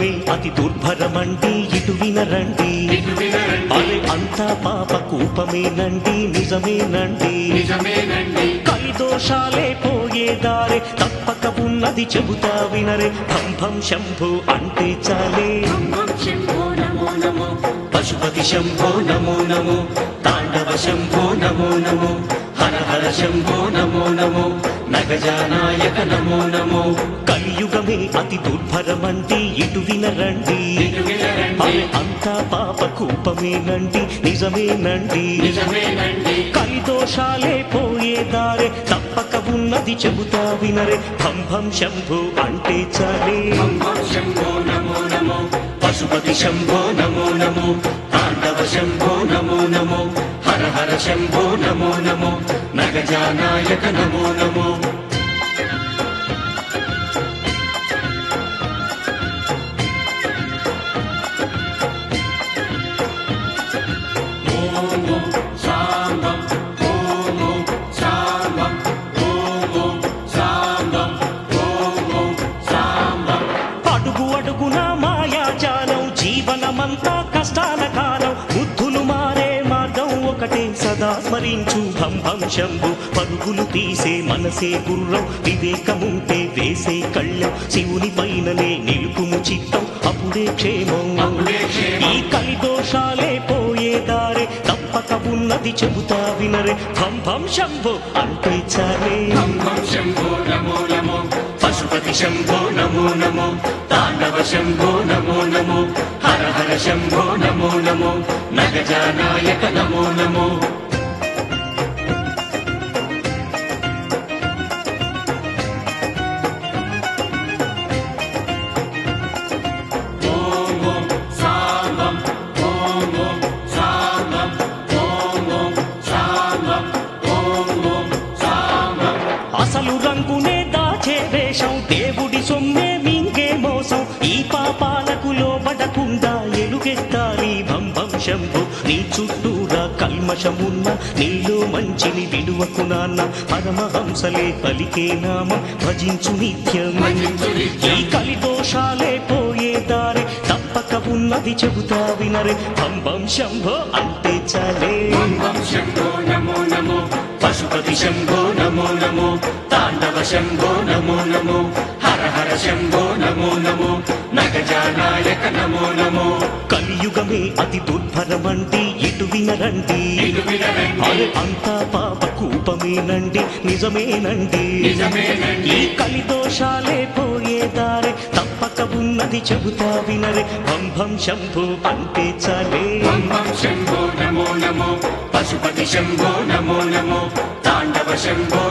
కలియుగమే అతి దుర్భరమండి ఇటు వినరండి ఇటు వినరండి అరే అంతా పాప కూపమేనండి నిజమేనండి నిజమేనండి కలిదోషాలే పోయేదారే తప్పక ఉన్నది చెబుతా వినరే భం భం శంభు అంటే చాలే బ్రహ్మం శంభో నమో నమో పశుపతి శంభో నమో నమో తాండవ శంభో నమో నమో హర హర శంభో నమో నమో నగజానాయక నమో నమో కలియుగమే అతి దుర్భరమండి ఇటు వినరండి ఇటు వినరండి అరే అంతా పాప కూపమేనండి నిజమేనండి నిజమేనండి కలిదోషాలే పోయేదారే తప్పక ఉన్నది చెబుతా వినరే భం భం శంభు అంటే చాలే బ్రహ్మం శంభో నమో నమో పశుపతి శంభో నమో నమో తాండవ శంభో నమో నమో హర హర శంభో నమో నమో నగజానాయక నమో నమో ఓం ఓం శాంభం ఓం ఓం శాంభం ఓం ఓం శాంభం ఓం ఓం శాంభం అడుగు అడుగున మాయాజాలం జీవనమంతా కష్టాల కాలం బుద్ధులు మారే మార్గం ఒకటే సదా స్మరించు భం భం శంభు పరుగులు తీసే మనసే గుర్రం వివేకముంటే వేసే కళ్ళం శివుని పైననే నిలుపుము చిత్తం అప్పుడే క్షేమం అప్పుడే క్షేమం. ఈ కలిదోషాలే పోయేదారే తప్పక ఉన్నది చెబుతా వినరే భం భం శంభు అంటే చాలే బ్రహ్మం శంభో నమో నమో పశుపతి శంభో నమో నమో తాండవ శంభో నమో నమో హర హర శంభో నమో నమో నగజానాయక నమో నమో ఓం ఓం శాంభం ఓం ఓం శాంభం ఓం ఓం శాంభం ఓం ఓం శాంభం అసలు రంగునే దాచే వేషం దేవుడి సొమ్మే మింగే మోసం ఈ పాపాలకు లోబడకుండా ఎలుగెత్తాలి భంభం శంభు నీ చుట్టూరా కల్మషమున్న నీలో మంచిని విడువకు నాన్న పరమహంసలే పలికే నామం భజించు నిత్యం భజించు నిత్యం. ఈ కలిదోషాలే పోయే దారి తప్పక ఉన్నది చెబుతా వినరే భంభం శంభో అంటే చాలే బ్రహ్మం శంభో నమో నమో పశుపతి శంభో నమో నమో తాండవ శంభో నమో నమో హర హర శంభో నమో నమో నగజానాయక నమో నమో కలియుగమే అతి దుర్భరమండి ఇటు వినరండి ఇటు వినరండి అరే అంతా పాప కూపమేనండి నిజమేనండి నిజమేనండి. ఈ కలిదోషాలే పోయేదారే తప్పక ఉన్నది చెబుతా వినరే భం భం శంభు అంటే చాలే బ్రహ్మం శంభో నమో నమో పశుపతి శంభో నమో నమో తాండవ శంభో